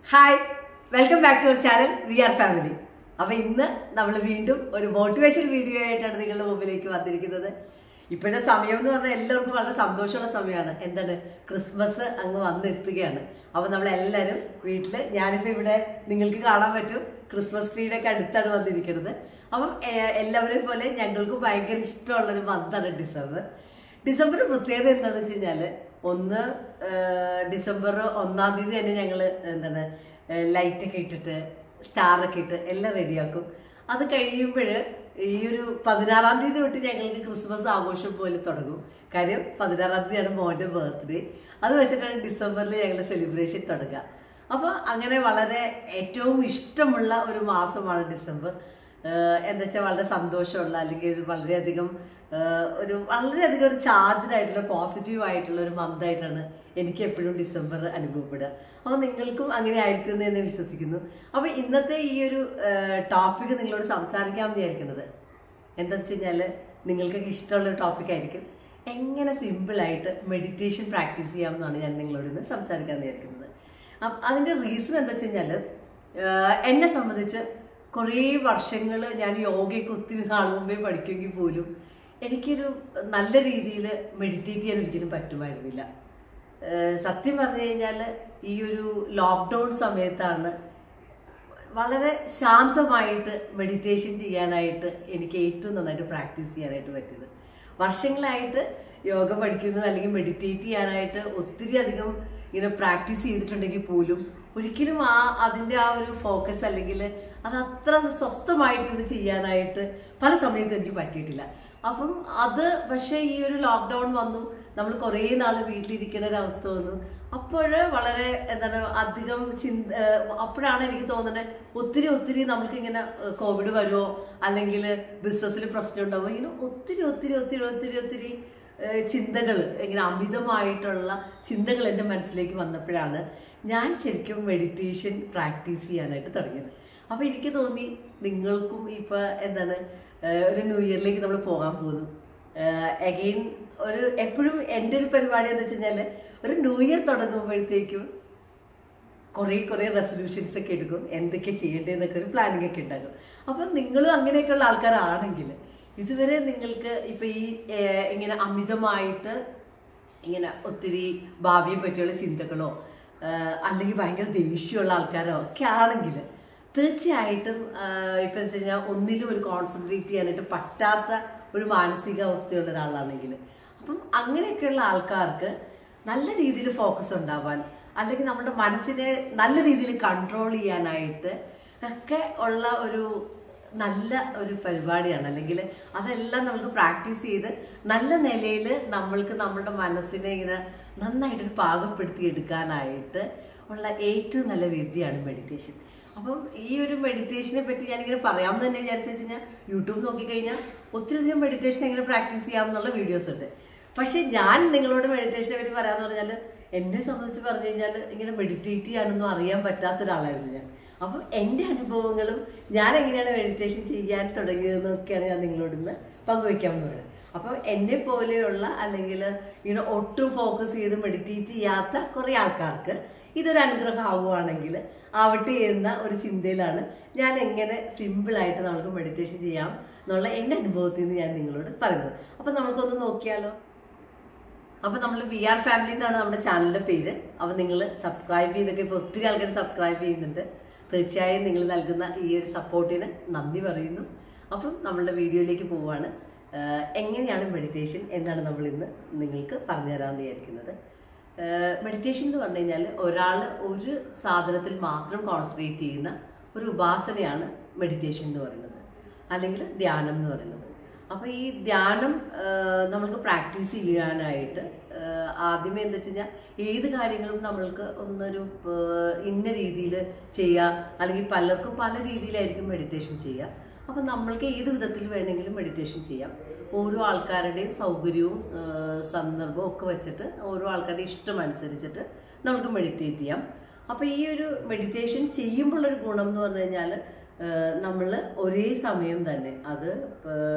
hi welcome back to our channel we are family അപ്പൊ ഇന്ന് നമ്മൾ വീണ്ടും ഒരു മോട്ടിവേഷൻ വീഡിയോ ആയിട്ടാണ് നിങ്ങളുടെ മുമ്പിലേക്ക് വന്നിരിക്കുന്നത് ഇപ്പോഴത്തെ സമയം എന്ന് പറഞ്ഞാൽ എല്ലാവർക്കും വളരെ സന്തോഷമുള്ള സമയമാണ് എന്താണ് ക്രിസ്മസ് അങ്ങ് വന്നെത്തുകയാണ് അപ്പൊ നമ്മളെല്ലാവരും വീട്ടില് ഞാനിപ്പോ ഇവിടെ നിങ്ങൾക്ക് കാണാൻ പറ്റും ക്രിസ്മസ് ട്രീയുടെ ഒക്കെ അടുത്താണ് വന്നിരിക്കുന്നത് അപ്പം ഏർ, എല്ലാവരെയും പോലെ ഞങ്ങൾക്ക് ഭയങ്കര ഇഷ്ടമുള്ള ഒരു മന്താണ് ഡിസംബർ ഡിസംബർ പ്രത്യേകത എന്താണെന്ന് വെച്ച് കഴിഞ്ഞാല് ഒന്ന് ഏർ, ഡിസംബർ ഒന്നാം തീയതി തന്നെ ഞങ്ങൾ എന്താണ് ലൈറ്റ് ഒക്കെ ഇട്ടിട്ട് സ്റ്റാർ ഒക്കെ ഇട്ട് എല്ലാം റെഡിയാക്കും അത് കഴിയുമ്പോൾ ഈ ഒരു പതിനാറാം തീയതി തൊട്ട് ഞങ്ങൾക്ക് ക്രിസ്മസ് ആഘോഷം പോലെ തുടങ്ങും കാര്യം പതിനാറാം തീയതിയാണ് മോൻ്റെ ബർത്ത്ഡേ അത് വെച്ചിട്ടാണ് ഡിസംബറിൽ ഞങ്ങൾ സെലിബ്രേഷൻ തുടങ്ങുക അപ്പോൾ അങ്ങനെ വളരെ ഏറ്റവും ഇഷ്ടമുള്ള ഒരു മാസമാണ് ഡിസംബർ ഏഹ് എന്താ വെച്ചാൽ വളരെ സന്തോഷമുള്ള അല്ലെങ്കിൽ ഒരു വളരെയധികം ഏഹ് ഒരു വളരെയധികം ഒരു ചാർജ്ഡ് ആയിട്ടുള്ള പോസിറ്റീവ് ആയിട്ടുള്ള ഒരു മന്തായിട്ടാണ് എനിക്ക് എപ്പോഴും ഡിസംബർ അനുഭവപ്പെടുക അപ്പോൾ നിങ്ങൾക്കും അങ്ങനെ ആയിരിക്കും എന്ന് തന്നെ വിശ്വസിക്കുന്നു അപ്പോൾ ഇന്നത്തെ ഈ ഒരു ടോപ്പിക് നിങ്ങളോട് സംസാരിക്കാൻ വിചാരിക്കുന്നത് എന്താണെന്ന് വെച്ച് കഴിഞ്ഞാൽ നിങ്ങൾക്കൊക്കെ ഇഷ്ടമുള്ള ഒരു ടോപ്പിക് ആയിരിക്കും എങ്ങനെ സിമ്പിളായിട്ട് മെഡിറ്റേഷൻ പ്രാക്ടീസ് ചെയ്യാമെന്നാണ് ഞാൻ നിങ്ങളോട് ഇന്ന് സംസാരിക്കാൻ വിചാരിക്കുന്നത് അപ്പ- അതിൻ്റെ റീസൺ എന്താ വെച്ച് കഴിഞ്ഞാൽ എന്നെ സംബന്ധിച്ച് കുറേ വർഷങ്ങൾ ഞാൻ യോഗയൊക്കെ ഒത്തിരി നാൾ മുമ്പേ പഠിക്കുമെങ്കിൽ പോലും എനിക്കൊരു നല്ല രീതിയിൽ മെഡിറ്റേറ്റ് ചെയ്യാൻ ഒരിക്കലും പറ്റുമായിരുന്നില്ല ഏഹ് സത്യം പറഞ്ഞു കഴിഞ്ഞാൽ ഈ ഒരു ലോക്ക്ഡൗൺ സമയത്താണ് വളരെ ശാന്തമായിട്ട് മെഡിറ്റേഷൻ ചെയ്യാനായിട്ട് എനിക്ക് ഏറ്റവും നന്നായിട്ട് പ്രാക്ടീസ് ചെയ്യാനായിട്ട് പറ്റിയത് വർഷങ്ങളായിട്ട് യോഗ പഠിക്കുന്നു അല്ലെങ്കിൽ മെഡിറ്റേറ്റ് ചെയ്യാനായിട്ട് ഒത്തിരി അധികം ഇങ്ങനെ പ്രാക്ടീസ് ചെയ്തിട്ടുണ്ടെങ്കിൽ പോലും ഒരിക്കലും ആ അതിൻ്റെ ആ ഒരു ഫോക്കസ് അല്ലെങ്കിൽ അത് അത്ര സ്വസ്ഥമായിട്ട് ഇത് ചെയ്യാനായിട്ട് പല സമയത്തും എനിക്ക് പറ്റിയിട്ടില്ല അപ്പം അത് പക്ഷേ ഈ ഒരു ലോക്ക്ഡൗൺ വന്നു നമ്മൾ കുറേ നാൾ വീട്ടിലിരിക്കുന്ന ഒരു അവസ്ഥ വന്നു അപ്പോൾ വളരെ എന്താണ് അധികം ചിന്ത അപ്പോഴാണ് എനിക്ക് തോന്നുന്നത് ഒത്തിരി ഒത്തിരി നമുക്ക് ഇങ്ങനെ കോവിഡ് വരുമോ അല്ലെങ്കിൽ ബിസിനസ്സിൽ പ്രശ്നം ഉണ്ടാവുമോ ഇങ്ങനെ ഒത്തിരി ഒത്തിരി ഒത്തിരി ഒത്തിരി ഒത്തിരി ചിന്തകൾ ഇങ്ങനെ അമിതമായിട്ടുള്ള ചിന്തകൾ എൻ്റെ മനസ്സിലേക്ക് വന്നപ്പോഴാണ് ഞാൻ ശരിക്കും മെഡിറ്റേഷൻ പ്രാക്ടീസ് ചെയ്യാനായിട്ട് തുടങ്ങിയത് അപ്പോൾ എനിക്ക് തോന്നി നിങ്ങൾക്കും ഇപ്പോൾ എന്താണ് ഏഹ് ഒരു ന്യൂ ഇയറിലേക്ക് നമ്മൾ പോകാൻ പോകുന്നു അഗെയിൻ ഒരു എപ്പോഴും എൻ്റെ ഒരു പരിപാടി എന്ന് വെച്ച് കഴിഞ്ഞാൽ ഒരു ന്യൂ ഇയർ തുടങ്ങുമ്പോഴത്തേക്കും കുറേ കുറേ റെസൊല്യൂഷൻസ് ഒക്കെ എടുക്കും എന്തൊക്കെ ചെയ്യേണ്ടതെന്നൊക്കെ ഒരു പ്ലാനിങ് ഒക്കെ ഉണ്ടാകും അപ്പം നിങ്ങളും അങ്ങനെയൊക്കെയുള്ള ആൾക്കാരാണെങ്കിൽ ഇതുവരെ നിങ്ങൾക്ക് ഇപ്പം ഈ ഏഹ്, ഇങ്ങനെ അമിതമായിട്ട് ഇങ്ങനെ ഒത്തിരി ഭാവിയെ പറ്റിയുള്ള ചിന്തകളോ ആഹ്, അല്ലെങ്കിൽ ഭയങ്കര ദേഷ്യമുള്ള ആൾക്കാരോ ഒക്കെ ആണെങ്കിൽ തീർച്ചയായിട്ടും ആഹ്, ഇപ്പം വെച്ച് കഴിഞ്ഞാൽ ഒന്നിലും ഒരു കോൺസെൻട്രേറ്റ് ചെയ്യാനായിട്ട് പറ്റാത്ത ഒരു മാനസികാവസ്ഥയുള്ള ഒരാളാണെങ്കിൽ അപ്പം അങ്ങനെയൊക്കെയുള്ള ആൾക്കാർക്ക് നല്ല രീതിയിൽ ഫോക്കസ് ഉണ്ടാവാൻ അല്ലെങ്കിൽ നമ്മുടെ മനസ്സിനെ നല്ല രീതിയിൽ കൺട്രോൾ ചെയ്യാനായിട്ട് ഒക്കെ ഉള്ള ഒരു നല്ല ഒരു പരിപാടിയാണ് അല്ലെങ്കിൽ അതെല്ലാം നമുക്ക് പ്രാക്ടീസ് ചെയ്ത് നല്ല നിലയിൽ നമ്മൾക്ക് നമ്മുടെ മനസ്സിനെ ഇങ്ങനെ നന്നായിട്ടൊരു പാകപ്പെടുത്തി എടുക്കാനായിട്ട് ഉള്ള ഏറ്റവും നല്ല വിദ്യയാണ് മെഡിറ്റേഷൻ അപ്പം ഈ ഒരു മെഡിറ്റേഷനെ പറ്റി ഞാനിങ്ങനെ പറയാമെന്ന് തന്നെ വിചാരിച്ചു വെച്ച് കഴിഞ്ഞാൽ യൂട്യൂബ് നോക്കിക്കഴിഞ്ഞാൽ ഒത്തിരി അധികം മെഡിറ്റേഷൻ എങ്ങനെ പ്രാക്ടീസ് ചെയ്യാമെന്നുള്ള വീഡിയോസ് ഉണ്ട് പക്ഷെ ഞാൻ നിങ്ങളോട് മെഡിറ്റേഷനെ പറ്റി പറയാന്ന് പറഞ്ഞാൽ എന്നെ സംബന്ധിച്ച് പറഞ്ഞു കഴിഞ്ഞാൽ ഇങ്ങനെ മെഡിറ്റേറ്റ് ചെയ്യാനൊന്നും അറിയാൻ പറ്റാത്ത ഒരാളായിരുന്നു ഞാൻ അപ്പം എൻ്റെ അനുഭവങ്ങളും ഞാൻ എങ്ങനെയാണ് മെഡിറ്റേഷൻ ചെയ്യാൻ തുടങ്ങിയതെന്നൊക്കെയാണ് ഞാൻ നിങ്ങളോട് ഇന്ന് പങ്കുവയ്ക്കാൻ പോകുന്നത് അപ്പം എന്നെ പോലെയുള്ള അല്ലെങ്കിൽ ഇങ്ങനെ ഒട്ടും ഫോക്കസ് ചെയ്ത് മെഡിറ്റേറ്റ് ചെയ്യാത്ത കുറേ ആൾക്കാർക്ക് ഇതൊരു അനുഗ്രഹം ആവുകയാണെങ്കിൽ ആവട്ടെ എന്ന ഒരു ചിന്തയിലാണ് ഞാൻ എങ്ങനെ സിമ്പിളായിട്ട് നമുക്ക് മെഡിറ്റേഷൻ ചെയ്യാം എന്നുള്ള എൻ്റെ അനുഭവത്തിൽ നിന്ന് ഞാൻ നിങ്ങളോട് പറയുന്നത് അപ്പം നമുക്കൊന്ന് നോക്കിയാലോ അപ്പൊ നമ്മൾ വി ആർ ഫാമിലി എന്നാണ് നമ്മുടെ ചാനലിന്റെ പേര് അപ്പൊ നിങ്ങൾ സബ്സ്ക്രൈബ് ചെയ്തൊക്കെ ഇപ്പൊ ഒത്തിരി ആൾക്കാർ സബ്സ്ക്രൈബ് ചെയ്യുന്നുണ്ട് തീർച്ചയായും നിങ്ങൾ നൽകുന്ന ഈ ഒരു സപ്പോർട്ടിന് നന്ദി പറയുന്നു അപ്പം നമ്മളുടെ വീഡിയോയിലേക്ക് പോവുകയാണ് ആഹ് എങ്ങനെയാണ് മെഡിറ്റേഷൻ എന്നാണ് നമ്മൾ ഇന്ന് നിങ്ങൾക്ക് പറഞ്ഞു തരാമെന്ന് വിചാരിക്കുന്നത് മെഡിറ്റേഷൻ എന്ന് പറഞ്ഞു കഴിഞ്ഞാൽ ഒരാൾ ഒരു സാധനത്തിൽ മാത്രം കോൺസെൻട്രേറ്റ് ചെയ്യുന്ന ഒരു ഉപാസനയാണ് മെഡിറ്റേഷൻ എന്ന് പറയുന്നത് അല്ലെങ്കിൽ ധ്യാനം എന്ന് പറയുന്നത് അപ്പോൾ ഈ ധ്യാനം ആ, നമുക്ക് പ്രാക്ടീസ് ചെയ്യാനായിട്ട് ആ, ആദ്യമേ എന്താ വെച്ച് കഴിഞ്ഞാൽ ഏത് കാര്യങ്ങളും നമ്മൾക്ക് ഒന്നൊരു ആ, ഇന്ന രീതിയിൽ ചെയ്യുക അല്ലെങ്കിൽ പലർക്കും പല രീതിയിലായിരിക്കും മെഡിറ്റേഷൻ ചെയ്യുക അപ്പം നമ്മൾക്ക് ഏത് വിധത്തിൽ വേണമെങ്കിലും മെഡിറ്റേഷൻ ചെയ്യാം ഓരോ ആൾക്കാരുടെയും സൗകര്യവും ആ, സന്ദർഭവും ഒക്കെ വെച്ചിട്ട് ഓരോ ആൾക്കാരുടെ ഇഷ്ടം അനുസരിച്ചിട്ട് നമുക്ക് മെഡിറ്റേറ്റ് ചെയ്യാം അപ്പോൾ ഈ ഒരു മെഡിറ്റേഷൻ ചെയ്യുമ്പോഴുള്ളൊരു ഗുണം എന്ന് പറഞ്ഞു കഴിഞ്ഞാൽ നമ്മൾ ഒരേ സമയം തന്നെ അത്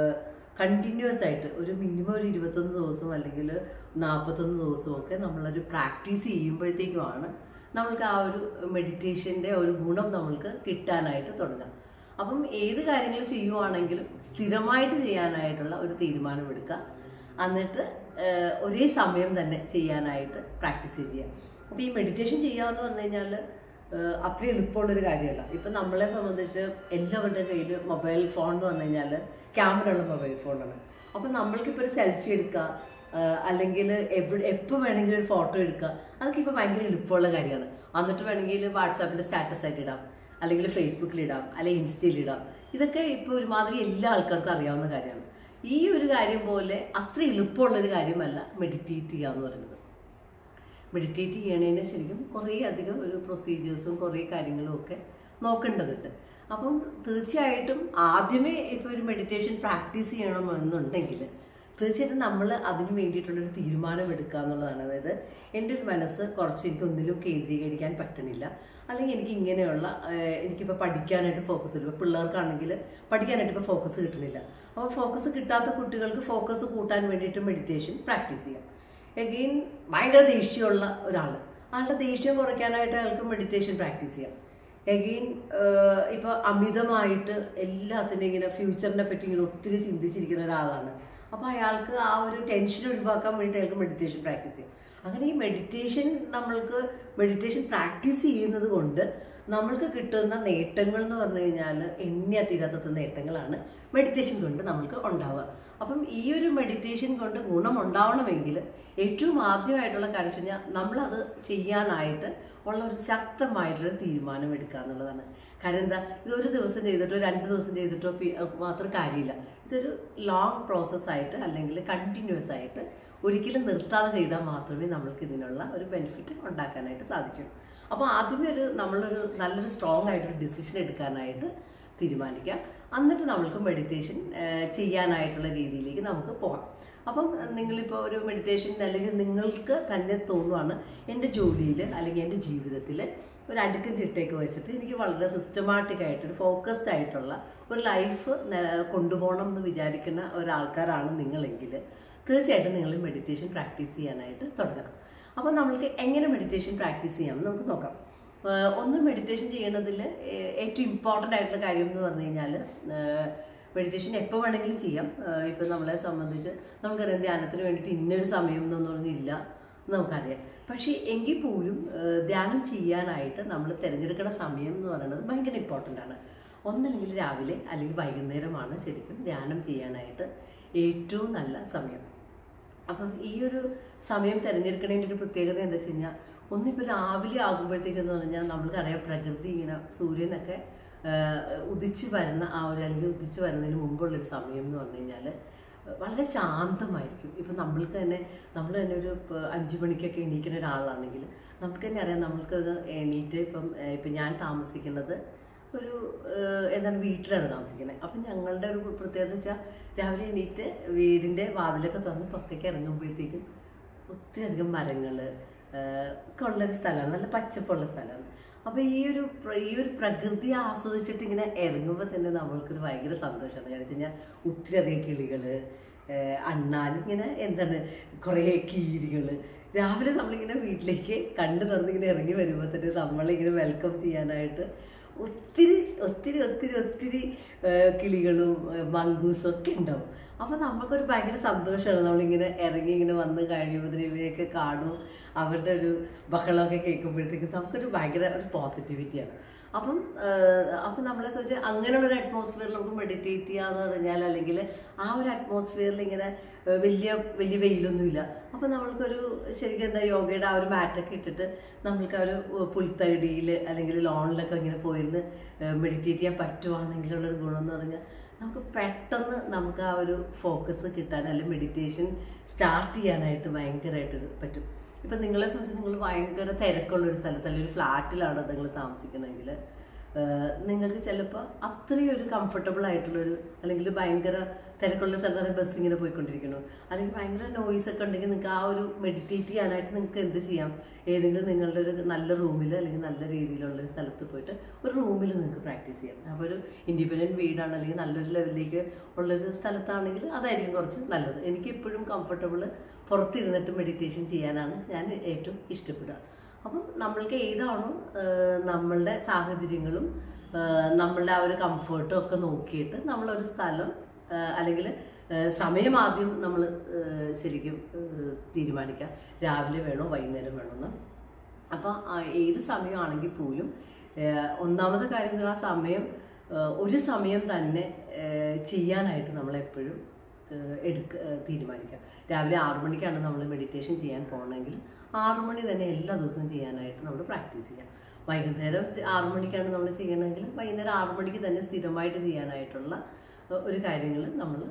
കണ്ടിന്യൂസ് ആയിട്ട് ഒരു മിനിമം ഒരു ഇരുപത്തൊന്ന് ദിവസം അല്ലെങ്കിൽ നാൽപ്പത്തൊന്ന് ദിവസമൊക്കെ നമ്മളൊരു പ്രാക്ടീസ് ചെയ്യുമ്പോഴത്തേക്കുമാണ് നമ്മൾക്ക് ആ ഒരു മെഡിറ്റേഷൻ്റെ ഒരു ഗുണം നമ്മൾക്ക് കിട്ടാനായിട്ട് തുടങ്ങാം അപ്പം ഏത് കാര്യങ്ങൾ ചെയ്യുവാണെങ്കിലും സ്ഥിരമായിട്ട് ചെയ്യാനായിട്ടുള്ള ഒരു തീരുമാനമെടുക്കുക എന്നിട്ട് ഏഹ്, ഒരേ സമയം തന്നെ ചെയ്യാനായിട്ട് പ്രാക്ടീസ് ചെയ്യുക അപ്പോൾ ഈ മെഡിറ്റേഷൻ ചെയ്യുക എന്ന് പറഞ്ഞു കഴിഞ്ഞാൽ ഏഹ്, അത്ര എളുപ്പമുള്ളൊരു കാര്യമല്ല ഇപ്പം നമ്മളെ സംബന്ധിച്ച് എല്ലാവരുടെ കയ്യിൽ മൊബൈൽ ഫോൺ എന്ന് പറഞ്ഞു കഴിഞ്ഞാൽ ക്യാമറ ഉള്ള മൊബൈൽ ഫോണാണ് അപ്പം നമ്മൾക്കിപ്പോൾ ഒരു സെൽഫി എടുക്കുക ആഹ് അല്ലെങ്കിൽ എവിടെ എപ്പോൾ വേണമെങ്കിലും ഒരു ഫോട്ടോ എടുക്കുക അതൊക്കെ ഇപ്പോൾ ഭയങ്കര എളുപ്പമുള്ള കാര്യമാണ് എന്നിട്ട് വേണമെങ്കിൽ വാട്സാപ്പിൻ്റെ സ്റ്റാറ്റസ് ആയിട്ട് ഇടാം അല്ലെങ്കിൽ ഫേസ്ബുക്കിൽ ഇടാം അല്ലെങ്കിൽ ഇൻസ്റ്റയിൽ ഇടാം ഇതൊക്കെ ഇപ്പോൾ ഒരുമാതിരി എല്ലാ ആൾക്കാർക്കും അറിയാവുന്ന കാര്യമാണ് ഈ ഒരു കാര്യം പോലെ അത്ര എളുപ്പമുള്ളൊരു കാര്യമല്ല മെഡിറ്റേറ്റ് ചെയ്യുക എന്ന് പറയുന്നത് മെഡിറ്റേറ്റ് ചെയ്യണതിന് ശരിക്കും കുറേ അധികം ഒരു പ്രൊസീജിയേഴ്സും കുറേ കാര്യങ്ങളും ഒക്കെ നോക്കേണ്ടതുണ്ട് അപ്പം തീർച്ചയായിട്ടും ആദ്യമേ ഇപ്പോൾ ഒരു മെഡിറ്റേഷൻ പ്രാക്ടീസ് ചെയ്യണമെന്നുണ്ടെങ്കിൽ തീർച്ചയായിട്ടും നമ്മൾ അതിന് വേണ്ടിയിട്ടുള്ളൊരു തീരുമാനം എടുക്കുക എന്നുള്ളതാണ് അതായത് എൻ്റെ ഒരു മനസ്സ് കുറച്ച് എനിക്ക് ഒന്നിലും കേന്ദ്രീകരിക്കാൻ പറ്റണില്ല അല്ലെങ്കിൽ എനിക്ക് ഇങ്ങനെയുള്ള ഏഹ്, എനിക്കിപ്പോൾ പഠിക്കാനായിട്ട് ഫോക്കസ് ഇല്ല ഇപ്പോൾ പിള്ളേർക്കാണെങ്കിൽ പഠിക്കാനായിട്ട് ഇപ്പോൾ ഫോക്കസ് കിട്ടണില്ല അപ്പോൾ ഫോക്കസ് കിട്ടാത്ത കുട്ടികൾക്ക് ഫോക്കസ് കൂട്ടാൻ വേണ്ടിയിട്ട് മെഡിറ്റേഷൻ പ്രാക്ടീസ് ചെയ്യാം എഗെയിൻ ഭയങ്കര ദേഷ്യമുള്ള ഒരാൾ ആളുടെ ദേഷ്യം കുറയ്ക്കാനായിട്ട് അയാൾക്ക് മെഡിറ്റേഷൻ പ്രാക്ടീസ് ചെയ്യാം എഗെയിൻ ഇപ്പോൾ അമിതമായിട്ട് എല്ലാത്തിനും ഇങ്ങനെ ഫ്യൂച്ചറിനെ പറ്റി ഇങ്ങനെ ഒത്തിരി ചിന്തിച്ചിരിക്കുന്ന ഒരാളാണ് അപ്പോൾ അയാൾക്ക് ആ ഒരു ടെൻഷൻ ഒഴിവാക്കാൻ വേണ്ടി അയാൾക്ക് മെഡിറ്റേഷൻ പ്രാക്ടീസ് ചെയ്യും അങ്ങനെ ഈ മെഡിറ്റേഷൻ നമ്മൾക്ക് മെഡിറ്റേഷൻ പ്രാക്ടീസ് ചെയ്യുന്നത് കൊണ്ട് നമ്മൾക്ക് കിട്ടുന്ന നേട്ടങ്ങൾ എന്ന് പറഞ്ഞു കഴിഞ്ഞാൽ എണ്ണിയ തീരാത്ത നേട്ടങ്ങളാണ് മെഡിറ്റേഷൻ കൊണ്ട് നമ്മൾക്ക് ഉണ്ടാവുക അപ്പം ഈ ഒരു മെഡിറ്റേഷൻ കൊണ്ട് ഗുണം ഉണ്ടാവണമെങ്കിൽ ഏറ്റവും ആദ്യമായിട്ടുള്ള കാര്യം വെച്ച് കഴിഞ്ഞാൽ നമ്മളത് ചെയ്യാനായിട്ട് ഉള്ള ഒരു ശക്തമായിട്ടുള്ള തീരുമാനം എടുക്കുക എന്നുള്ളതാണ് കാരണം എന്താ ഇത് ഒരു ദിവസം ചെയ്തിട്ടോ രണ്ട് ദിവസം ചെയ്തിട്ടോ പി- മാത്രം കാര്യമില്ല ഇതൊരു ലോങ് പ്രോസസ്സായിട്ട് അല്ലെങ്കിൽ കണ്ടിന്യൂസ് ആയിട്ട് ഒരിക്കലും നിർത്താതെ ചെയ്താൽ മാത്രമേ നമ്മൾക്ക് ഇതിനുള്ള ഒരു ബെനിഫിറ്റ് ഉണ്ടാക്കാനായിട്ട് സാധിക്കൂ അപ്പോൾ ആദ്യമേ ഒരു നമ്മളൊരു നല്ലൊരു സ്ട്രോങ് ആയിട്ടൊരു ഡിസിഷൻ എടുക്കാനായിട്ട് തീരുമാനിക്കാം എന്നിട്ട് നമ്മൾക്ക് മെഡിറ്റേഷൻ ചെയ്യാനായിട്ടുള്ള രീതിയിലേക്ക് നമുക്ക് പോകാം അപ്പം നിങ്ങളിപ്പോൾ ഒരു മെഡിറ്റേഷൻ അല്ലെങ്കിൽ നിങ്ങൾക്ക് തന്നെ തോന്നുവാണ് എൻ്റെ ജോലിയിൽ അല്ലെങ്കിൽ എൻ്റെ ജീവിതത്തിൽ ഒരു അടുക്കും ചിട്ടയൊക്കെ വെച്ചിട്ട് എനിക്ക് വളരെ സിസ്റ്റമാറ്റിക് ആയിട്ട് ഒരു ഫോക്കസ്ഡ് ആയിട്ടുള്ള ഒരു ലൈഫ് കൊണ്ടുപോകണം എന്ന് വിചാരിക്കുന്ന ഒരാൾക്കാരാണ് നിങ്ങളെങ്കിൽ തീർച്ചയായിട്ടും നിങ്ങൾ മെഡിറ്റേഷൻ പ്രാക്ടീസ് ചെയ്യാനായിട്ട് തുടങ്ങണം അപ്പോൾ നമ്മൾക്ക് എങ്ങനെ മെഡിറ്റേഷൻ പ്രാക്ടീസ് ചെയ്യാം എന്ന് നമുക്ക് നോക്കാം ഏഹ് ഒന്ന് മെഡിറ്റേഷൻ ചെയ്യണതിൽ ഏറ്റവും ഇമ്പോർട്ടൻ്റ് ആയിട്ടുള്ള കാര്യം എന്ന് പറഞ്ഞു കഴിഞ്ഞാൽ മെഡിറ്റേഷൻ എപ്പോൾ വേണമെങ്കിലും ചെയ്യാം ഏഹ് ഇപ്പം നമ്മളെ സംബന്ധിച്ച് നമുക്കറിയാം ധ്യാനത്തിന് വേണ്ടിയിട്ട് ഇന്നൊരു സമയം എന്നൊന്നും പറഞ്ഞില്ല എന്ന് നമുക്കറിയാം പക്ഷേ എങ്കിൽ പോലും ഏഹ് ധ്യാനം ചെയ്യാനായിട്ട് നമ്മൾ തിരഞ്ഞെടുക്കുന്ന സമയം എന്ന് പറയുന്നത് ഭയങ്കര ഇമ്പോർട്ടൻ്റ് ആണ് ഒന്നല്ലെങ്കിൽ രാവിലെ അല്ലെങ്കിൽ വൈകുന്നേരമാണ് ശരിക്കും ധ്യാനം ചെയ്യാനായിട്ട് ഏറ്റവും നല്ല സമയം അപ്പം ഈ ഒരു സമയം തിരഞ്ഞെടുക്കുന്നതിൻ്റെ ഒരു പ്രത്യേകത എന്താ വെച്ച് കഴിഞ്ഞാൽ ഒന്നിപ്പോൾ രാവിലെ ആകുമ്പോഴത്തേക്കെന്ന് പറഞ്ഞാൽ നമ്മൾക്കറിയാം പ്രകൃതി ഇങ്ങനെ സൂര്യനൊക്കെ ആഹ്, ഉദിച്ച് വരുന്ന ആ ഒരു അല്ലെങ്കിൽ ഉദിച്ച് വരുന്നതിന് മുമ്പുള്ളൊരു സമയം എന്ന് പറഞ്ഞു കഴിഞ്ഞാൽ വളരെ ശാന്തമായിരിക്കും ഇപ്പം നമ്മൾക്ക് തന്നെ നമ്മൾ തന്നെ ഒരു പ- അഞ്ച് മണിക്കൊക്കെ എണീക്കുന്ന ഒരാളാണെങ്കിൽ നമുക്ക് തന്നെ അറിയാം നമ്മൾക്ക് എണീറ്റ് ഇപ്പം ഏഹ്, ഇപ്പം ഞാൻ താമസിക്കുന്നത് ഒരു ഏഹ്, എന്താണ് വീട്ടിലാണ് താമസിക്കുന്നത് അപ്പം ഞങ്ങളുടെ ഒരു പ്രത്യേകത വെച്ചാൽ രാവിലെ എണീറ്റ് വീടിൻ്റെ വാതിലൊക്കെ തുറന്ന് പുറത്തേക്ക് ഇറങ്ങുമ്പോഴത്തേക്കും ഒത്തിരി അധികം മരങ്ങൾ ഒക്കെ ഉള്ളൊരു സ്ഥലമാണ് നല്ല പച്ചപ്പുള്ള സ്ഥലമാണ് അപ്പോൾ ഈ ഒരു പ്ര- ഈ ഒരു പ്രകൃതി ആസ്വദിച്ചിട്ട് ഇങ്ങനെ ഇറങ്ങുമ്പോൾ തന്നെ നമ്മൾക്കൊരു ഭയങ്കര സന്തോഷമാണ് കാരണം വെച്ച് കഴിഞ്ഞാൽ ഒത്തിരി അധികം കിളികൾ അണ്ണാൻ ഇങ്ങനെ എന്താണ് കുറേ കീരികൾ രാവിലെ നമ്മളിങ്ങനെ വീട്ടിലേക്ക് കണ്ടു തുറന്നിങ്ങനെ ഇറങ്ങി വരുമ്പോൾ തന്നെ നമ്മളിങ്ങനെ വെൽക്കം ചെയ്യാനായിട്ട് ഒത്തിരി ഒത്തിരി ഒത്തിരി ഒത്തിരി ഏഹ്, കിളികളും ഏഹ്, മങ്കൂസും ഒക്കെ ഉണ്ടാവും അപ്പോൾ നമുക്കൊരു ഭയങ്കര സന്തോഷമാണ് നമ്മളിങ്ങനെ ഇറങ്ങി ഇങ്ങനെ വന്ന് കഴിയുമ്പോൾ ഇവയൊക്കെ കാണും അവരുടെ ഒരു ബഹളമൊക്കെ കേൾക്കുമ്പോഴത്തേക്കും നമുക്കൊരു ഭയങ്കര ഒരു പോസിറ്റിവിറ്റിയാണ് അപ്പം ഏഹ്, അപ്പം നമ്മളെ സംബന്ധിച്ച് അങ്ങനെയുള്ള ഒരു അറ്റ്മോസ്ഫിയറിൽ നമുക്ക് മെഡിറ്റേറ്റ് ചെയ്യാന്ന് പറഞ്ഞാൽ അല്ലെങ്കിൽ ആ ഒരു അറ്റ്മോസ്ഫിയറിൽ ഇങ്ങനെ ഏഹ്, വലിയ വലിയ വെയിലൊന്നുമില്ല അപ്പം നമ്മൾക്കൊരു ശരിക്കും എന്താ യോഗയുടെ ആ ഒരു മാറ്റൊക്കെ ഇട്ടിട്ട് നമ്മൾക്ക് ആ ഒരു പുൽത്തടിയിൽ അല്ലെങ്കിൽ ലോണിലൊക്കെ ഇങ്ങനെ പോയിരുന്ന് മെഡിറ്റേറ്റ് ചെയ്യാൻ പറ്റുവാണെങ്കിലുള്ളൊരു ഗുണം എന്ന് പറഞ്ഞാൽ നമുക്ക് പെട്ടെന്ന് നമുക്ക് ആ ഒരു ഫോക്കസ് കിട്ടാൻ അല്ലെങ്കിൽ മെഡിറ്റേഷൻ സ്റ്റാർട്ട് ചെയ്യാനായിട്ട് ഭയങ്കരമായിട്ട് പറ്റും ഇപ്പം നിങ്ങളെ സംബന്ധിച്ച് നിങ്ങൾ ഭയങ്കര തിരക്കുള്ള ഒരു സ്ഥലത്ത് അല്ലെങ്കിൽ ഒരു ഫ്ലാറ്റിലാണ് നിങ്ങൾ താമസിക്കുന്നതെങ്കിൽ ഏഹ് നിങ്ങൾക്ക് ചിലപ്പോൾ അത്രയും ഒരു കംഫർട്ടബിൾ ആയിട്ടുള്ളൊരു അല്ലെങ്കിൽ ഭയങ്കര തിരക്കുള്ള സ്ഥലത്താണ് ബസ് ഇങ്ങനെ പോയിക്കൊണ്ടിരിക്കുന്നു അല്ലെങ്കിൽ ഭയങ്കര നോയ്സ് ഒക്കെ ഉണ്ടെങ്കിൽ നിങ്ങൾക്ക് ആ ഒരു മെഡിറ്റേറ്റ് ചെയ്യാനായിട്ട് നിങ്ങൾക്ക് എന്ത് ചെയ്യാം ഏതെങ്കിലും നിങ്ങളുടെ ഒരു നല്ല റൂമിൽ അല്ലെങ്കിൽ നല്ല രീതിയിലുള്ള ഒരു സ്ഥലത്ത് പോയിട്ട് ഒരു റൂമിൽ നിങ്ങൾക്ക് പ്രാക്ടീസ് ചെയ്യാം അപ്പോൾ ഒരു ഇൻഡിപെൻഡൻറ്റ് വീടാണ് അല്ലെങ്കിൽ നല്ലൊരു ലെവലിലേക്ക് ഉള്ളൊരു സ്ഥലത്താണെങ്കിൽ അതായിരിക്കും കുറച്ച് നല്ലത് എനിക്ക് എപ്പോഴും കംഫർട്ടബിൾ പുറത്തിരുന്നിട്ട് മെഡിറ്റേഷൻ ചെയ്യാനാണ് ഞാൻ ഏറ്റവും ഇഷ്ടപ്പെടുക അപ്പം നമ്മൾക്ക് ഏതാണോ ഏഹ്, നമ്മളുടെ സാഹചര്യങ്ങളും ഏഹ്, നമ്മളുടെ ആ ഒരു കംഫർട്ടും ഒക്കെ നോക്കിയിട്ട് നമ്മളൊരു സ്ഥലം അല്ലെങ്കിൽ സമയം ആദ്യം നമ്മൾ ശരിക്കും ഏഹ്, തീരുമാനിക്കുക രാവിലെ വേണോ വൈകുന്നേരം വേണോ എന്ന് അപ്പോൾ ഏത് സമയമാണെങ്കിൽ പോലും ഏഹ്, ഒന്നാമത്തെ കാര്യം ആ സമയം ഏഹ്, ഒരു സമയം തന്നെ ഏഹ്, ചെയ്യാനായിട്ട് നമ്മളെപ്പോഴും ഏഹ്, എടുക്ക ഏഹ്, തീരുമാനിക്കുക രാവിലെ ആറു മണിക്കാണ് നമ്മൾ മെഡിറ്റേഷൻ ചെയ്യാൻ പോകണമെങ്കിൽ ആറു മണി തന്നെ എല്ലാ ദിവസവും ചെയ്യാനായിട്ട് നമ്മൾ പ്രാക്ടീസ് ചെയ്യുക വൈകുന്നേരം ആറു മണിക്കാണ് നമ്മൾ ചെയ്യണമെങ്കിൽ വൈകുന്നേരം ആറു മണിക്ക് തന്നെ സ്ഥിരമായിട്ട് ചെയ്യാനായിട്ടുള്ള ഏഹ്, ഒരു കാര്യങ്ങൾ നമ്മൾ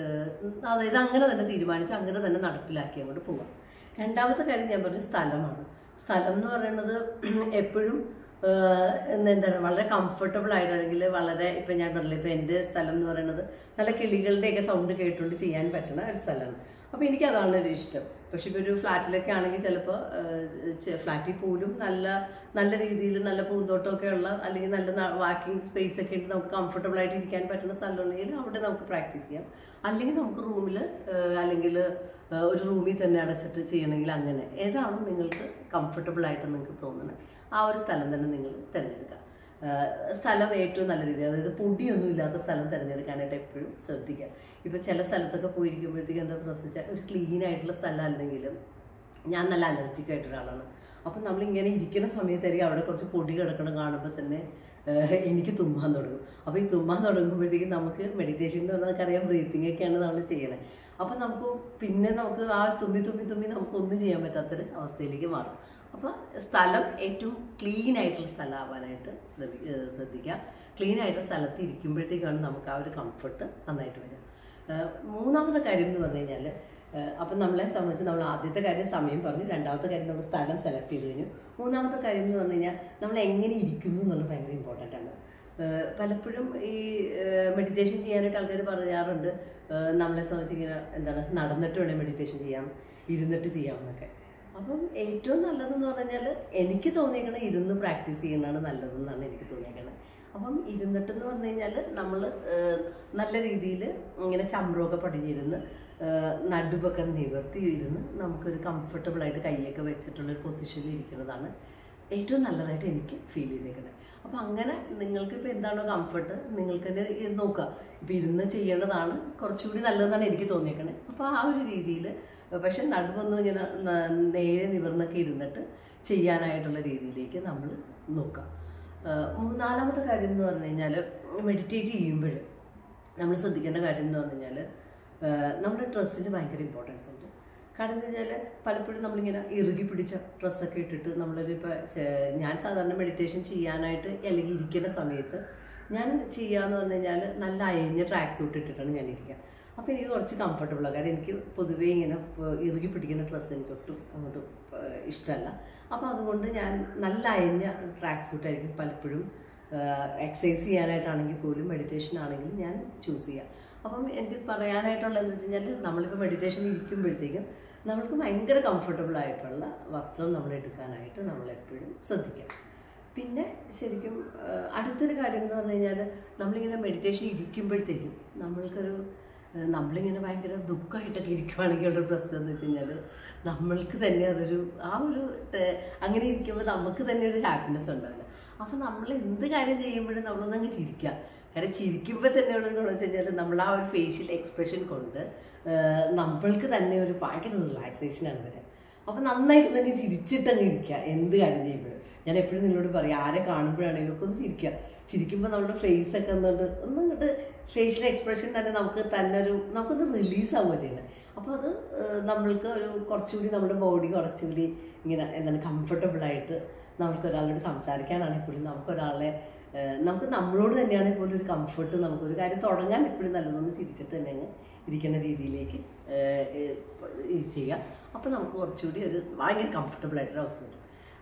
അതായത് അങ്ങനെ തന്നെ തീരുമാനിച്ച് അങ്ങനെ തന്നെ നടപ്പിലാക്കി അങ്ങോട്ട് പോവാം രണ്ടാമത്തെ കാര്യം ഞാൻ പറഞ്ഞു സ്ഥലമാണ് സ്ഥലം എന്ന് പറയുന്നത് എപ്പോഴും ഏഹ്, എന്താണ് വളരെ കംഫർട്ടബിൾ ആയിട്ട് അല്ലെങ്കിൽ വളരെ ഇപ്പം ഞാൻ പറഞ്ഞില്ല ഇപ്പം എൻ്റെ സ്ഥലം എന്ന് പറയുന്നത് നല്ല കിളികളുടെയൊക്കെ സൗണ്ട് കേട്ടുകൊണ്ട് ചെയ്യാൻ പറ്റുന്ന ഒരു സ്ഥലമാണ് അപ്പോൾ എനിക്കതാണ് ഒരു ഇഷ്ടം പക്ഷെ ഇപ്പോൾ ഒരു ഫ്ലാറ്റിലൊക്കെ ആണെങ്കിൽ ചിലപ്പോൾ ഫ്ലാറ്റിൽ പോലും നല്ല നല്ല രീതിയിൽ നല്ല പൂന്തോട്ടമൊക്കെ ഉള്ള അല്ലെങ്കിൽ നല്ല വാക്കിംഗ് സ്പേസ് ഒക്കെ ഉണ്ട് നമുക്ക് കംഫർട്ടബിൾ ആയിട്ട് ഇരിക്കാൻ പറ്റുന്ന സ്ഥലമുണ്ടെങ്കിൽ അവിടെ നമുക്ക് പ്രാക്ടീസ് ചെയ്യാം അല്ലെങ്കിൽ നമുക്ക് റൂമിൽ അല്ലെങ്കിൽ ഒരു റൂമിൽ തന്നെ അടച്ചിട്ട് ചെയ്യണമെങ്കിൽ അങ്ങനെ ഏതാണോ നിങ്ങൾക്ക് കംഫർട്ടബിൾ ആയിട്ട് നിങ്ങൾക്ക് തോന്നുന്നത് ആ ഒരു സ്ഥലം തന്നെ നിങ്ങൾ തിരഞ്ഞെടുക്കുക ഏഹ് സ്ഥലം ഏറ്റവും നല്ല രീതി അതായത് പൊടിയൊന്നും ഇല്ലാത്ത സ്ഥലം തിരഞ്ഞെടുക്കാനായിട്ട് എപ്പോഴും ശ്രദ്ധിക്കുക ഇപ്പോൾ ചില സ്ഥലത്തൊക്കെ പോയിരിക്കുമ്പോഴത്തേക്കും എന്താ പ്രശ്നം വെച്ചാൽ ഒരു ക്ലീൻ ആയിട്ടുള്ള സ്ഥലം അല്ലെങ്കിലും ഞാൻ നല്ല അലർജിക് ആയിട്ട് ഒരാളാണ് അപ്പം നമ്മളിങ്ങനെ ഇരിക്കുന്ന സമയത്തായിരിക്കും അവിടെ കുറച്ച് പൊടി കിടക്കണം കാണുമ്പോൾ തന്നെ ഏഹ് എനിക്ക് തുമ്മാൻ തുടങ്ങും അപ്പോൾ ഈ തുമ്മാൻ തുടങ്ങുമ്പോഴത്തേക്കും നമുക്ക് മെഡിറ്റേഷൻ എന്ന് പറഞ്ഞാൽ നമുക്കറിയാം ബ്രീത്തിങ് ഒക്കെയാണ് നമ്മൾ ചെയ്യണത് അപ്പം നമുക്ക് പിന്നെ നമുക്ക് ആ തുമ്മി തുമ്മി തുമ്മി നമുക്കൊന്നും ചെയ്യാൻ പറ്റാത്തൊരു അവസ്ഥയിലേക്ക് മാറും അപ്പോൾ സ്ഥലം ഏറ്റവും ക്ലീൻ ആയിട്ടുള്ള സ്ഥലമാവാനായിട്ട് ശ്രമി ഏഹ് ശ്രദ്ധിക്കുക ക്ലീൻ ആയിട്ടുള്ള സ്ഥലത്ത് ഇരിക്കുമ്പോഴത്തേക്കാണ് നമുക്ക് ആ ഒരു കംഫർട്ട് നന്നായിട്ട് വരിക ഏഹ് മൂന്നാമത്തെ കാര്യം എന്ന് പറഞ്ഞു കഴിഞ്ഞാൽ അപ്പം നമ്മളെ സംബന്ധിച്ച് നമ്മൾ ആദ്യത്തെ കാര്യം സമയം പറഞ്ഞു രണ്ടാമത്തെ കാര്യം നമ്മൾ സ്ഥലം സെലക്ട് ചെയ്ത് കഴിഞ്ഞു മൂന്നാമത്തെ കാര്യം എന്ന് പറഞ്ഞു കഴിഞ്ഞാൽ നമ്മൾ എങ്ങനെ ഇരിക്കുന്നു എന്നുള്ളത് ഭയങ്കര ഇമ്പോർട്ടൻ്റ് ആണ് ഏഹ് പലപ്പോഴും ഈ മെഡിറ്റേഷൻ ചെയ്യാനായിട്ട് ആൾക്കാർ പറയാറുണ്ട് ഏഹ് നമ്മളെ സംബന്ധിച്ച് ഇങ്ങനെ എന്താണ് നടന്നിട്ട് വേണേൽ മെഡിറ്റേഷൻ ചെയ്യാം ഇരുന്നിട്ട് ചെയ്യാം എന്നൊക്കെ അപ്പം ഏറ്റവും നല്ലതെന്ന് പറഞ്ഞാൽ എനിക്ക് തോന്നിയേക്കണത് ഇരുന്ന് പ്രാക്ടീസ് ചെയ്യുന്നതാണ് നല്ലതെന്നാണ് എനിക്ക് തോന്നിയേക്കണത് അപ്പം ഇരുന്നിട്ടെന്ന് പറഞ്ഞു കഴിഞ്ഞാൽ നമ്മൾ നല്ല രീതിയിൽ ഇങ്ങനെ ചമ്രമൊക്കെ പടിഞ്ഞിരുന്ന് ഏഹ് നടുവൊക്കെ നിവർത്തി ഇരുന്ന് നമുക്കൊരു കംഫർട്ടബിൾ ആയിട്ട് കൈയൊക്കെ വെച്ചിട്ടുള്ളൊരു പൊസിഷനിൽ ഇരിക്കുന്നതാണ് ഏറ്റവും നല്ലതായിട്ട് എനിക്ക് ഫീൽ ചെയ്തേക്കുന്നത് അപ്പം അങ്ങനെ നിങ്ങൾക്ക് ഇപ്പോൾ എന്താണോ കംഫർട്ട് നിങ്ങൾക്ക് തന്നെ ഇത് നോക്കുക ഇപ്പം ഇരുന്ന് ചെയ്യേണ്ടതാണ് കുറച്ചുകൂടി നല്ലതെന്നാണ് എനിക്ക് തോന്നിയേക്കണത് അപ്പോൾ ആ ഒരു രീതിയിൽ പക്ഷെ നടുവൊന്നും ഇങ്ങനെ ന- നേരെ നിവർന്നൊക്കെ ഇരുന്നിട്ട് ചെയ്യാനായിട്ടുള്ള രീതിയിലേക്ക് നമ്മൾ നോക്കാം ആഹ് മൂന്നാലാമത്തെ കാര്യം എന്ന് പറഞ്ഞു കഴിഞ്ഞാൽ മെഡിറ്റേറ്റ് ചെയ്യുമ്പോൾ നമ്മൾ ശ്രദ്ധിക്കേണ്ട കാര്യം എന്ന് പറഞ്ഞു കഴിഞ്ഞാൽ നമ്മുടെ ഡ്രസ്സിന് ഭയങ്കര ഇമ്പോർട്ടൻസ് ഉണ്ട് കാരണം എന്ന് വെച്ചാൽ പലപ്പോഴും നമ്മളിങ്ങനെ ഇറുകി പിടിച്ച ഡ്രസ്സൊക്കെ ഇട്ടിട്ട് നമ്മളൊരു ഇപ്പോൾ ഞാൻ സാധാരണ മെഡിറ്റേഷൻ ചെയ്യാനായിട്ട് അല്ലെങ്കിൽ ഇരിക്കുന്ന സമയത്ത് ഞാൻ ചെയ്യാന്ന് പറഞ്ഞു കഴിഞ്ഞാൽ നല്ല അയഞ്ഞ ട്രാക്ക് സൂട്ട് ഇട്ടിട്ടാണ് ഞാൻ ഇരിക്കുക അപ്പോൾ എനിക്ക് കുറച്ച് കംഫർട്ടബിളാണ് കാരണം എനിക്ക് പൊതുവേ ഇങ്ങനെ ഏഹ്, ഇറുകി പിടിക്കുന്ന ഡ്രസ്സ് എനിക്ക് ഒട്ടും അങ്ങോട്ട് ഏഹ്, ഇഷ്ടമല്ല അപ്പോൾ അതുകൊണ്ട് ഞാൻ നല്ല അയഞ്ഞ ട്രാക്ക് സൂട്ടായിരിക്കും പലപ്പോഴും എക്സസൈസ് ചെയ്യാനായിട്ടാണെങ്കിൽ പോലും മെഡിറ്റേഷൻ ആണെങ്കിലും ഞാൻ ചൂസ് ചെയ്യുക അപ്പം എനിക്ക് പറയാനായിട്ടുള്ളതെന്ന് വെച്ച് കഴിഞ്ഞാൽ നമ്മളിപ്പോൾ മെഡിറ്റേഷൻ ഇരിക്കുമ്പോഴത്തേക്കും നമ്മൾക്ക് ഭയങ്കര കംഫർട്ടബിൾ ആയിട്ടുള്ള വസ്ത്രം നമ്മൾ എടുക്കാനായിട്ട് നമ്മൾ എപ്പോഴും ശ്രദ്ധിക്കാം പിന്നെ ശരിക്കും ആ, അടുത്തൊരു കാര്യം എന്ന് പറഞ്ഞു കഴിഞ്ഞാൽ നമ്മളിങ്ങനെ മെഡിറ്റേഷൻ ഇരിക്കുമ്പോഴത്തേക്കും നമ്മൾക്കൊരു ആ, നമ്മളിങ്ങനെ ഭയങ്കര ദുഃഖമായിട്ടൊക്കെ ഇരിക്കുവാണെങ്കിൽ ഉള്ള പ്രശ്നം എന്ന് വെച്ച് കഴിഞ്ഞാൽ നമ്മൾക്ക് തന്നെ അതൊരു ആ ഒരു ടെ- അങ്ങനെ ഇരിക്കുമ്പോൾ നമുക്ക് തന്നെ ഒരു ഹാപ്പിനെസ് ഉണ്ടാവില്ല അപ്പം നമ്മൾ എന്ത് കാര്യം ചെയ്യുമ്പോഴും നമ്മളൊന്നങ്ങ് ചിരിക്കുക കാരണം ചിരിക്കുമ്പോൾ തന്നെ ഉള്ള ഗുണം വെച്ച് കഴിഞ്ഞാൽ നമ്മൾ ആ ഒരു ഫേഷ്യൽ എക്സ്പ്രഷൻ കൊണ്ട് ആ, നമ്മൾക്ക് തന്നെ ഒരു ഭയങ്കര റിലാക്സേഷനാണ് വരിക അപ്പം നന്നായിട്ടൊന്നങ്ങ് ചിരിച്ചിട്ടങ്ങ് ഇരിക്കുക എന്ത് കാര്യം ചെയ്യുമ്പോഴും ഞാൻ എപ്പോഴും നിങ്ങളോട് പറയും ആരെ കാണുമ്പോഴാണെങ്കിലും ഒക്കെ ഒന്ന് ചിരിക്കുക ചിരിക്കുമ്പോൾ നമ്മുടെ ഫേസ് ഒക്കെ ഒന്നുകൊണ്ട് ഒന്നും ഇങ്ങോട്ട് ഫേഷ്യൽ എക്സ്പ്രഷൻ തന്നെ നമുക്ക് തന്നെ ഒരു നമുക്കൊന്ന് റിലീസ് ആവുക ചെയ്യുന്നത് അപ്പോൾ അത് ഏഹ്, നമ്മൾക്ക് ഒരു കുറച്ചുകൂടി നമ്മുടെ ബോഡി കുറച്ചുകൂടി ഇങ്ങനെ എന്താണ് കംഫർട്ടബിൾ ആയിട്ട് നമുക്ക് ഒരാളോട് സംസാരിക്കാനാണെങ്കിൽ പോലും നമുക്ക് ഒരാളെ ഏഹ്, നമുക്ക് നമ്മളോട് തന്നെയാണെങ്കിൽ പോലും ഒരു കംഫർട്ട് നമുക്ക് ഒരു കാര്യം തുടങ്ങാൻ എപ്പോഴും നല്ലതൊന്ന് ചിരിച്ചിട്ട് തന്നെ അങ്ങ് ഇരിക്കുന്ന രീതിയിലേക്ക് ഏഹ്, ഏഹ്, ഇത് ചെയ്യുക അപ്പോൾ നമുക്ക് കുറച്ചുകൂടി ഒരു ഭയങ്കര കംഫർട്ടബിൾ ആയിട്ടൊരു അവസ്ഥ വരും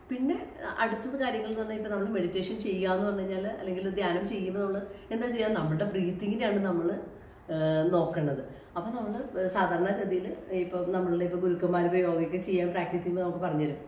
പിന്നെ അടുത്തത് കാര്യങ്ങൾ എന്ന് പറഞ്ഞാൽ ഇപ്പം നമ്മൾ മെഡിറ്റേഷൻ ചെയ്യുക എന്ന് പറഞ്ഞു കഴിഞ്ഞാൽ അല്ലെങ്കിൽ ധ്യാനം ചെയ്യുമ്പോൾ നമ്മൾ എന്താ ചെയ്യുക നമ്മുടെ ബ്രീത്തിങ്ങിനെയാണ് നമ്മൾ നോക്കേണ്ടത് അപ്പം നമ്മൾ സാധാരണഗതിയിൽ ഇപ്പം നമ്മളുടെ ഇപ്പോൾ ഗുരുക്കന്മാർ ഇപ്പോൾ യോഗയൊക്കെ ചെയ്യാൻ പ്രാക്ടീസ് ചെയ്യുമ്പോൾ നമുക്ക് പറഞ്ഞുതരും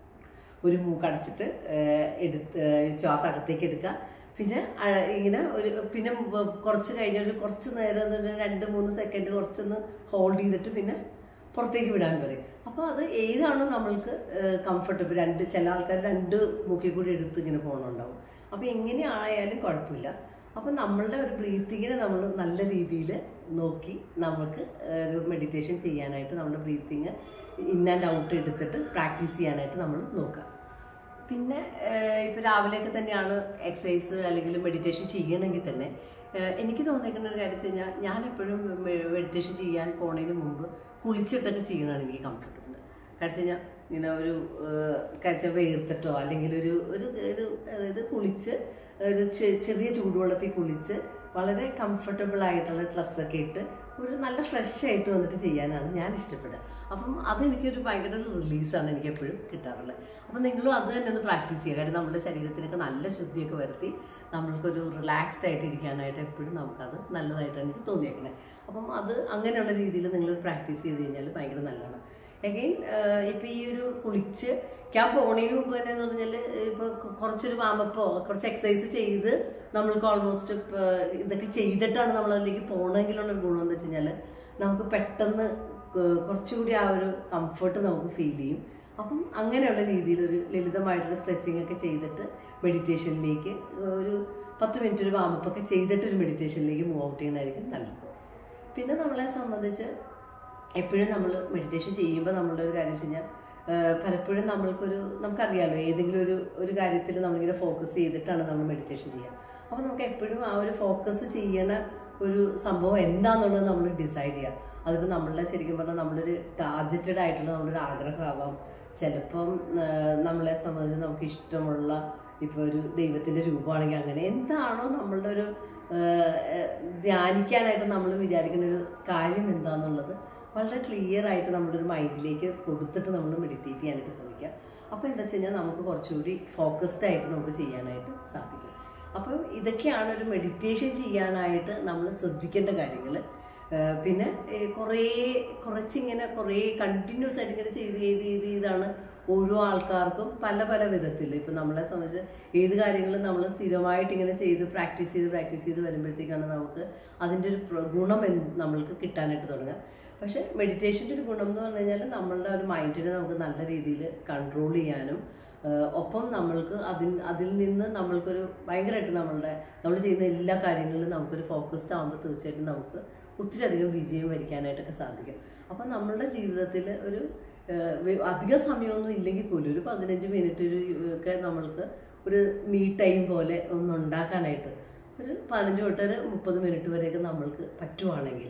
ഒരു മൂക്കടച്ചിട്ട് ഏഹ്, എടുത്ത് ഏഹ്, ശ്വാസം അകത്തേക്ക് എടുക്കുക പിന്നെ ആ, ഇങ്ങനെ ഒരു പിന്നെ വ- കുറച്ച് കഴിഞ്ഞ ഒരു കുറച്ച് നേരം ഒരു രണ്ട് മൂന്ന് സെക്കൻഡ് കുറച്ചൊന്ന് ഹോൾഡ് ചെയ്തിട്ട് പിന്നെ പുറത്തേക്ക് വിടാൻ പറയും അപ്പോൾ അത് ഏതാണോ നമ്മൾക്ക് കംഫർട്ടബിൾ രണ്ട് ചില ആൾക്കാർ രണ്ട് മൂക്കിൽ കൂടി എടുത്ത് ഇങ്ങനെ പോകണുണ്ടാവും അപ്പോൾ എങ്ങനെ ആയാലും കുഴപ്പമില്ല അപ്പം നമ്മളുടെ ഒരു ബ്രീത്തിങ്ങിനെ നമ്മൾ നല്ല രീതിയിൽ നോക്കി നമുക്ക് ഏഹ്, ഒരു മെഡിറ്റേഷൻ ചെയ്യാനായിട്ട് നമ്മുടെ ബ്രീത്തിങ് ഇൻ ആൻഡ് ഔട്ട് എടുത്തിട്ട് പ്രാക്ടീസ് ചെയ്യാനായിട്ട് നമ്മൾ നോക്കുക പിന്നെ ഇപ്പോൾ രാവിലെയൊക്കെ തന്നെയാണ് എക്സസൈസ് അല്ലെങ്കിൽ മെഡിറ്റേഷൻ ചെയ്യണമെങ്കിൽ തന്നെ ഏഹ്, എനിക്ക് തോന്നിയിരിക്കുന്ന ഒരു കാര്യം വെച്ച് കഴിഞ്ഞാൽ ഞാൻ എപ്പോഴും മെഡിറ്റേഷൻ ചെയ്യാൻ പോണതിന് മുമ്പ് കുളിച്ചിട്ടൊക്കെ ചെയ്യണതാണ് എനിക്ക് കംഫർട്ടബിൾ കാരണം വെച്ച് കഴിഞ്ഞാൽ ഇങ്ങനെ ഒരു കഴിച്ച വേർത്തിട്ടോ അല്ലെങ്കിൽ ഒരു ഒരു ഒരു അതായത് കുളിച്ച് ഒരു ചെ- ചെറിയ ചൂടുവെള്ളത്തിൽ കുളിച്ച് വളരെ കംഫർട്ടബിൾ ആയിട്ടുള്ള ഡ്രസ്സൊക്കെ ഇട്ട് ഒരു നല്ല ഫ്രഷ് ആയിട്ട് വന്നിട്ട് ചെയ്യാനാണ് ഞാൻ ഇഷ്ടപ്പെടുക അപ്പം അതെനിക്കൊരു ഭയങ്കര റിലീസാണ് എനിക്ക് എപ്പോഴും കിട്ടാറുള്ളത് അപ്പം നിങ്ങളും അത് തന്നെ ഒന്ന് പ്രാക്ടീസ് ചെയ്യുക കാര്യം നമ്മുടെ ശരീരത്തിനൊക്കെ നല്ല ശുദ്ധിയൊക്കെ വരുത്തി നമ്മൾക്കൊരു റിലാക്സ്ഡ് ആയിട്ട് ഇരിക്കാനായിട്ട് എപ്പോഴും നമുക്കത് നല്ലതായിട്ടാണ് എനിക്ക് തോന്നിയേക്കുന്നത് അപ്പം അത് അങ്ങനെയുള്ള രീതിയിൽ നിങ്ങൾ പ്രാക്ടീസ് ചെയ്ത് കഴിഞ്ഞാൽ ഭയങ്കര നല്ലതാണ് അഗെയിൻ ഇപ്പം ഈ ഒരു കുളിച്ച് ഞാൻ പോണതിന് മുമ്പ് തന്നെ എന്ന് പറഞ്ഞാൽ ഇപ്പോൾ കുറച്ചൊരു വാമപ്പോ കുറച്ച് എക്സസൈസ് ചെയ്ത് നമ്മൾക്ക് ഓൾമോസ്റ്റ് ഇതൊക്കെ ചെയ്തിട്ടാണ് നമ്മൾ അതിലേക്ക് പോകണമെങ്കിലുള്ള ഗുണം എന്ന് വെച്ച് കഴിഞ്ഞാൽ നമുക്ക് പെട്ടെന്ന് ഏഹ് കുറച്ചുകൂടി ആ ഒരു കംഫർട്ട് നമുക്ക് ഫീൽ ചെയ്യും അപ്പം അങ്ങനെയുള്ള രീതിയിൽ ഒരു ലളിതമായിട്ടുള്ള സ്ട്രെച്ചിങ് ഒക്കെ ചെയ്തിട്ട് മെഡിറ്റേഷനിലേക്ക് ഒരു പത്ത് മിനിറ്റ് ഒരു വാമപ്പൊക്കെ ചെയ്തിട്ട് ഒരു മെഡിറ്റേഷനിലേക്ക് മൂവ് ഔട്ട് ചെയ്യണമായിരിക്കും നല്ലത് പിന്നെ നമ്മളെ സംബന്ധിച്ച് എപ്പോഴും നമ്മൾ മെഡിറ്റേഷൻ ചെയ്യുമ്പോൾ നമ്മളുടെ ഒരു കാര്യം വെച്ച് കഴിഞ്ഞാൽ ആഹ് പലപ്പോഴും നമ്മൾക്കൊരു നമുക്കറിയാലോ ഏതെങ്കിലും ഒരു ഒരു കാര്യത്തിൽ നമ്മളിങ്ങനെ ഫോക്കസ് ചെയ്തിട്ടാണ് നമ്മൾ മെഡിറ്റേഷൻ ചെയ്യുക അപ്പോൾ നമുക്ക് എപ്പോഴും ആ ഒരു ഫോക്കസ് ചെയ്യണ ഒരു സംഭവം എന്താണെന്നുള്ളത് നമ്മൾ ഡിസൈഡ് ചെയ്യുക അതിപ്പോൾ നമ്മളുടെ ശരിക്കും പറഞ്ഞാൽ നമ്മളൊരു ടാർജറ്റഡ് ആയിട്ടുള്ള നമ്മളൊരു ആഗ്രഹമാവാം ചിലപ്പം ആഹ് നമ്മളെ സംബന്ധിച്ച് നമുക്ക് ഇഷ്ടമുള്ള ഇപ്പോൾ ഒരു ദൈവത്തിൻ്റെ രൂപമാണെങ്കിൽ അങ്ങനെ എന്താണോ നമ്മളുടെ ഒരു ആഹ് ആഹ് ധ്യാനിക്കാനായിട്ട് നമ്മൾ വിചാരിക്കുന്ന ഒരു കാര്യം എന്താണെന്നുള്ളത് വളരെ ക്ലിയർ ആയിട്ട് നമ്മുടെ ഒരു മൈൻഡിലേക്ക് കൊടുത്തിട്ട് നമ്മൾ മെഡിറ്റേറ്റ് ചെയ്യാനായിട്ട് ശ്രമിക്കുക അപ്പോൾ എന്താ വെച്ച് കഴിഞ്ഞാൽ നമുക്ക് കുറച്ചുകൂടി ഫോക്കസ്ഡ് ആയിട്ട് നമുക്ക് ചെയ്യാനായിട്ട് സാധിക്കും അപ്പോൾ ഇതൊക്കെയാണ് ഒരു മെഡിറ്റേഷൻ ചെയ്യാനായിട്ട് നമ്മൾ ശ്രദ്ധിക്കേണ്ട കാര്യങ്ങൾ പിന്നെ ഏഹ്, കുറേ കുറച്ചിങ്ങനെ കുറേ കണ്ടിന്യൂസ് ആയിട്ട് ഇങ്ങനെ ചെയ്ത് ചെയ്ത് ചെയ്ത് ചെയ്താണ് ഓരോ ആൾക്കാർക്കും പല പല വിധത്തിൽ ഇപ്പം നമ്മളെ സംബന്ധിച്ച് ഏത് കാര്യങ്ങളും നമ്മൾ സ്ഥിരമായിട്ട് ഇങ്ങനെ ചെയ്ത് പ്രാക്ടീസ് ചെയ്ത് പ്രാക്ടീസ് ചെയ്ത് വരുമ്പോഴത്തേക്കാണ് നമുക്ക് അതിൻ്റെ ഒരു പ്ര- ഗുണം എന്ത് നമ്മൾക്ക് കിട്ടാനായിട്ട് തുടങ്ങുക പക്ഷേ മെഡിറ്റേഷൻ്റെ ഒരു ഗുണം എന്ന് പറഞ്ഞു കഴിഞ്ഞാൽ നമ്മളുടെ ഒരു മൈൻഡിനെ നമുക്ക് നല്ല രീതിയിൽ കൺട്രോൾ ചെയ്യാനും ആഹ് ഒപ്പം നമ്മൾക്ക് അതിൽ അതിൽ നിന്ന് നമ്മൾക്കൊരു ഭയങ്കരമായിട്ട് നമ്മളുടെ നമ്മൾ ചെയ്യുന്ന എല്ലാ കാര്യങ്ങളിലും നമുക്കൊരു ഫോക്കസ്ഡ് ആകുമ്പോൾ തീർച്ചയായിട്ടും നമുക്ക് ഒത്തിരി അധികം വിജയം വരിക്കാനായിട്ടൊക്കെ സാധിക്കും അപ്പം നമ്മളുടെ ജീവിതത്തിൽ ഒരു ആഹ് വെ- അധിക സമയമൊന്നും ഇല്ലെങ്കിൽ പോലും ഒരു പതിനഞ്ച് മിനിറ്റ് ഒരു ഒക്കെ നമ്മൾക്ക് ഒരു മീ ടൈം പോലെ ഒന്ന് ഉണ്ടാക്കാനായിട്ട് ഒരു പതിനഞ്ച് തൊട്ട് ഒരു മുപ്പത് മിനിറ്റ് വരെയൊക്കെ നമ്മൾക്ക് പറ്റുവാണെങ്കിൽ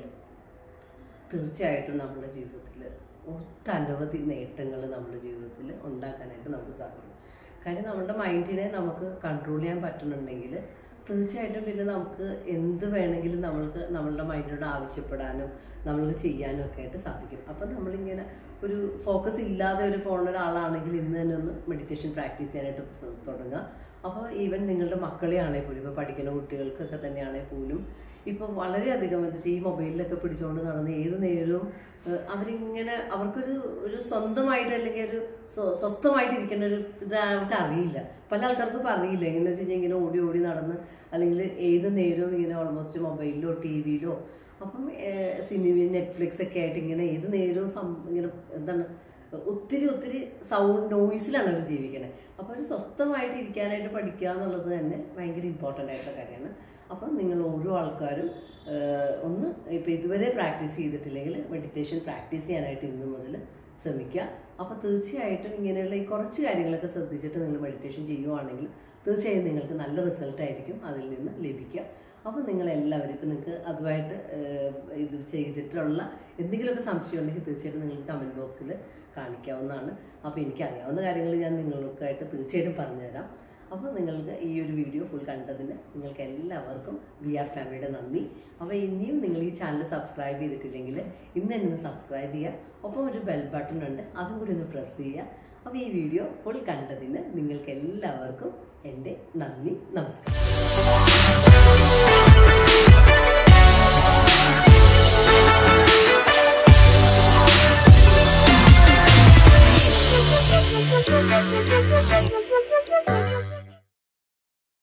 തീർച്ചയായിട്ടും നമ്മുടെ ജീവിതത്തിൽ ഒട്ടനവധി നേട്ടങ്ങൾ നമ്മുടെ ജീവിതത്തിൽ ഉണ്ടാക്കാനായിട്ട് നമുക്ക് സാധിക്കും കാര്യം നമ്മുടെ മൈൻഡിനെ നമുക്ക് കൺട്രോൾ ചെയ്യാൻ പറ്റുന്നുണ്ടെങ്കിൽ തീർച്ചയായിട്ടും പിന്നെ നമുക്ക് എന്ത് വേണമെങ്കിലും നമ്മൾക്ക് നമ്മളുടെ മൈൻഡിനോട് ആവശ്യപ്പെടാനും നമ്മൾക്ക് ചെയ്യാനും ഒക്കെ ആയിട്ട് സാധിക്കും അപ്പം നമ്മളിങ്ങനെ ഒരു ഫോക്കസ് ഇല്ലാതെ ഒരു പോകുന്ന ഒരാളാണെങ്കിൽ ഇന്ന് തന്നെ ഒന്ന് മെഡിറ്റേഷൻ പ്രാക്ടീസ് ചെയ്യാനായിട്ട് സ- തുടങ്ങുക അപ്പോൾ ഈവൻ നിങ്ങളുടെ മക്കളെ ആണെങ്കിൽ പോലും ഇപ്പോൾ പഠിക്കുന്ന കുട്ടികൾക്കൊക്കെ തന്നെയാണെങ്കിൽ പോലും ഇപ്പോൾ വളരെയധികം എന്താ വെച്ചാൽ ഈ മൊബൈലിലൊക്കെ പിടിച്ചുകൊണ്ട് നടന്ന് ഏത് നേരവും ഏഹ്, അവരിങ്ങനെ അവർക്കൊരു ഒരു സ്വന്തമായിട്ട് അല്ലെങ്കിൽ ഒരു സ്വ- സ്വസ്ഥമായിട്ട് ഇരിക്കേണ്ട ഒരു ഇത് അവർക്ക് അറിയില്ല പല ആൾക്കാർക്കും ഇപ്പം അറിയില്ല എങ്ങനെ വെച്ച് കഴിഞ്ഞാൽ ഇങ്ങനെ ഓടി ഓടി നടന്ന് അല്ലെങ്കിൽ ഏത് നേരവും ഇങ്ങനെ ഓൾമോസ്റ്റ് മൊബൈലിലോ ടി വിയിലോ അപ്പം സിനിമ നെറ്റ്ഫ്ലിക്സ് ഒക്കെ ആയിട്ട് ഇങ്ങനെ ഏത് നേരവും സം- ഇങ്ങനെ എന്താണ് ഒത്തിരി ഒത്തിരി സൗണ്ട് നോയ്സിലാണ് അവർ ജീവിക്കുന്നത് അപ്പോൾ ഒരു സ്വസ്ഥമായിട്ട് ഇരിക്കാനായിട്ട് പഠിക്കുക എന്നുള്ളത് തന്നെ ഭയങ്കര ഇമ്പോർട്ടൻ്റ് ആയിട്ടുള്ള കാര്യമാണ് അപ്പം നിങ്ങൾ ഓരോ ആൾക്കാരും ആഹ്, ഒന്ന് ഇപ്പോൾ ഇതുവരെ പ്രാക്ടീസ് ചെയ്തിട്ടില്ലെങ്കിൽ മെഡിറ്റേഷൻ പ്രാക്ടീസ് ചെയ്യാനായിട്ട് ഇന്നു മുതൽ ശ്രമിക്കുക അപ്പോൾ തീർച്ചയായിട്ടും ഇങ്ങനെയുള്ള ഈ കുറച്ച് കാര്യങ്ങളൊക്കെ ശ്രദ്ധിച്ചിട്ട് നിങ്ങൾ മെഡിറ്റേഷൻ ചെയ്യുവാണെങ്കിൽ തീർച്ചയായും നിങ്ങൾക്ക് നല്ല റിസൾട്ട് ആയിരിക്കും അതിൽ നിന്ന് ലഭിക്കുക അപ്പോൾ നിങ്ങൾ എല്ലാവരും ഇപ്പം നിങ്ങൾക്ക് അതുമായിട്ട് ഏഹ്, ഇത് ചെയ്തിട്ടുള്ള എന്തെങ്കിലുമൊക്കെ സംശയം ഉണ്ടെങ്കിൽ തീർച്ചയായിട്ടും നിങ്ങൾക്ക് കമൻറ്റ് ബോക്സിൽ കാണിക്കാവുന്നതാണ് അപ്പോൾ എനിക്കറിയാവുന്ന കാര്യങ്ങൾ ഞാൻ നിങ്ങൾക്കായിട്ട് തീർച്ചയായിട്ടും പറഞ്ഞുതരാം അപ്പോൾ നിങ്ങൾക്ക് ഈ ഒരു വീഡിയോ ഫുൾ കണ്ടതിന് നിങ്ങൾക്ക് എല്ലാവർക്കും വി ആർ ഫാമിലിയുടെ നന്ദി അപ്പോൾ ഇനിയും നിങ്ങൾ ഈ ചാനൽ സബ്സ്ക്രൈബ് ചെയ്തിട്ടില്ലെങ്കിൽ ഇന്ന് തന്നെ ഒന്ന് സബ്സ്ക്രൈബ് ചെയ്യുക ഒപ്പം ഒരു ബെൽ ബട്ടൺ ഉണ്ട് അതും കൂടി ഒന്ന് പ്രസ് ചെയ്യുക അപ്പോൾ ഈ വീഡിയോ ഫുൾ കണ്ടതിന് നിങ്ങൾക്ക് എല്ലാവർക്കും എൻ്റെ നന്ദി നമസ്കാരം